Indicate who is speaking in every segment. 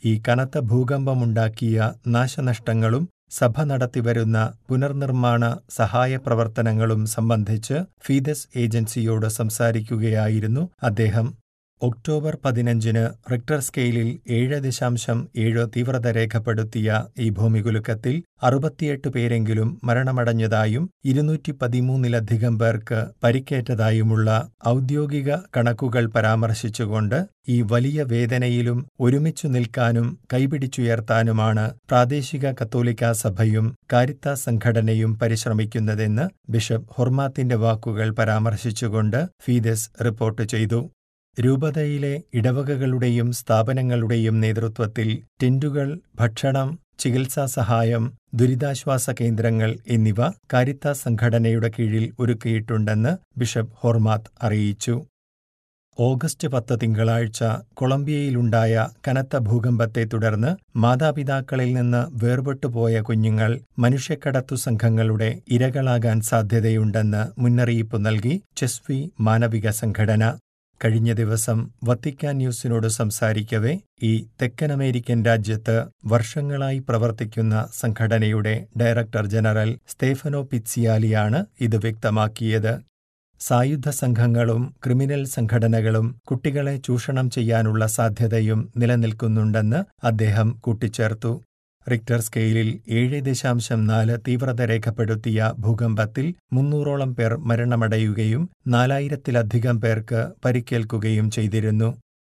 Speaker 1: ഈ കനത്ത ഭൂകമ്പമുണ്ടാക്കിയ നാശനഷ്ടങ്ങളും സഭ നടത്തിവരുന്ന പുനർനിർമ്മാണ സഹായ പ്രവർത്തനങ്ങളും സംബന്ധിച്ച് ഫീദസ് ഏജൻസിയോട് സംസാരിക്കുകയായിരുന്നു അദ്ദേഹം ഒക്ടോബർ പതിനഞ്ചിന് റിക്ടർ സ്കെയിലിൽ ഏഴ് ദശാംശം ഏഴ് തീവ്രത രേഖപ്പെടുത്തിയ ഈ ഭൂമികുലുക്കത്തിൽ അറുപത്തിയെട്ട് പേരെങ്കിലും മരണമടഞ്ഞതായും ഇരുന്നൂറ്റി പതിമൂന്നിലധികം പേർക്ക് പരിക്കേറ്റതായുമുള്ള ഔദ്യോഗിക കണക്കുകൾ പരാമർശിച്ചുകൊണ്ട് ഈ വലിയ വേദനയിലും ഒരുമിച്ചു നിൽക്കാനും കൈപിടിച്ചുയർത്താനുമാണ് പ്രാദേശിക കത്തോലിക്കാ സഭയും കാരിത്ത സംഘടനയും പരിശ്രമിക്കുന്നതെന്ന് ബിഷപ്പ് ഹൊർമാത്തിന്റെ വാക്കുകൾ പരാമർശിച്ചുകൊണ്ട് ഫീദസ് റിപ്പോർട്ട് ചെയ്തു രൂപതയിലെ ഇടവകകളുടെയും സ്ഥാപനങ്ങളുടെയും നേതൃത്വത്തിൽ ടെന്റുകൾ ഭക്ഷണം ചികിത്സാ സഹായം ദുരിതാശ്വാസ കേന്ദ്രങ്ങൾ എന്നിവ കാരിത്ത സംഘടനയുടെ കീഴിൽ ഒരുക്കിയിട്ടുണ്ടെന്ന് ബിഷപ്പ് ഹോർമാത്ത് അറിയിച്ചു ഓഗസ്റ്റ് പത്ത് തിങ്കളാഴ്ച കൊളംബിയയിലുണ്ടായ കനത്ത ഭൂകമ്പത്തെ തുടർന്ന് മാതാപിതാക്കളിൽ നിന്ന് വേർപെട്ടുപോയ കുഞ്ഞുങ്ങൾ മനുഷ്യക്കടത്തു സംഘങ്ങളുടെ ഇരകളാകാൻ സാധ്യതയുണ്ടെന്ന് മുന്നറിയിപ്പ് നൽകി ചെസ്വി മാനവിക സംഘടന കഴിഞ്ഞ ദിവസം വത്തിക്കാൻ ന്യൂസിനോട് സംസാരിക്കവെ ഈ തെക്കൻ അമേരിക്കൻ രാജ്യത്ത് വർഷങ്ങളായി പ്രവർത്തിക്കുന്ന സംഘടനയുടെ ഡയറക്ടർ ജനറൽ സ്തേഫനോ പിറ്റ്സിയാലിയാണ് ഇത് വ്യക്തമാക്കിയത് സായുധ സംഘങ്ങളും ക്രിമിനൽ സംഘടനകളും കുട്ടികളെ ചൂഷണം ചെയ്യാനുള്ള സാധ്യതയും നിലനിൽക്കുന്നുണ്ടെന്ന് അദ്ദേഹം കൂട്ടിച്ചേർത്തു റിക്ടർ സ്കെയിലിൽ ഏഴ് ദശാംശം നാല് തീവ്രത രേഖപ്പെടുത്തിയ ഭൂകമ്പത്തിൽ മുന്നൂറോളം പേർ മരണമടയുകയും നാലായിരത്തിലധികം പേർക്ക് പരിക്കേൽക്കുകയും ചെയ്തിരുന്നു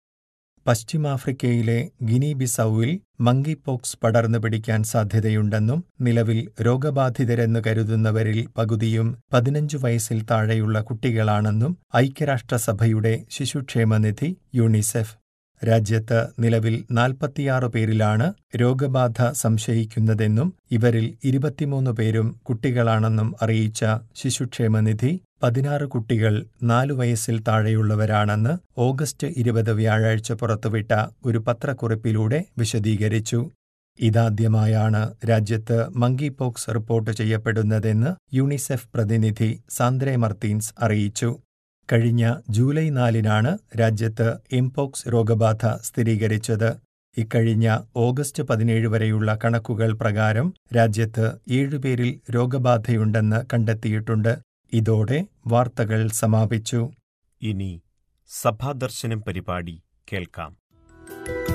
Speaker 1: പശ്ചിമാഫ്രിക്കയിലെ ഗിനി ബിസൌവിൽ മങ്കി പോക്സ് പടർന്നു പിടിക്കാൻ സാധ്യതയുണ്ടെന്നും നിലവിൽ രോഗബാധിതരെന്ന് കരുതുന്നവരിൽ പകുതിയും പതിനഞ്ചു വയസ്സിൽ താഴെയുള്ള കുട്ടികളാണെന്നും ഐക്യരാഷ്ട്രസഭയുടെ ശിശുക്ഷേമനിധി യൂണിസെഫ് രാജ്യത്ത് നിലവിൽ നാൽപ്പത്തിയാറ് പേരിലാണ് രോഗബാധ സംശയിക്കുന്നതെന്നും ഇവരിൽ ഇരുപത്തിമൂന്ന് പേരും കുട്ടികളാണെന്നും അറിയിച്ച ശിശുക്ഷേമനിധി പതിനാറ് കുട്ടികൾ നാലു വയസ്സിൽ താഴെയുള്ളവരാണെന്ന് ഓഗസ്റ്റ് ഇരുപത് വ്യാഴാഴ്ച പുറത്തുവിട്ട ഒരു പത്രക്കുറിപ്പിലൂടെ വിശദീകരിച്ചു ഇതാദ്യമായാണ് രാജ്യത്ത് മങ്കി പോക്സ് റിപ്പോർട്ട് ചെയ്യപ്പെടുന്നതെന്ന് യൂണിസെഫ് പ്രതിനിധി സാന്ദ്രെ മർത്തീൻസ് അറിയിച്ചു കഴിഞ്ഞ ജൂലൈ നാലിനാണ് രാജ്യത്ത് എംപോക്സ് രോഗബാധ സ്ഥിരീകരിച്ചത് ഇക്കഴിഞ്ഞ ഓഗസ്റ്റ് പതിനേഴ് വരെയുള്ള കണക്കുകൾ പ്രകാരം രാജ്യത്ത് ഏഴുപേരിൽ രോഗബാധയുണ്ടെന്ന് കണ്ടെത്തിയിട്ടുണ്ട് ഇതോടെ വാർത്തകൾ സമാപിച്ചു
Speaker 2: ഇനി സഭാദർശനം പരിപാടി കേൾക്കാം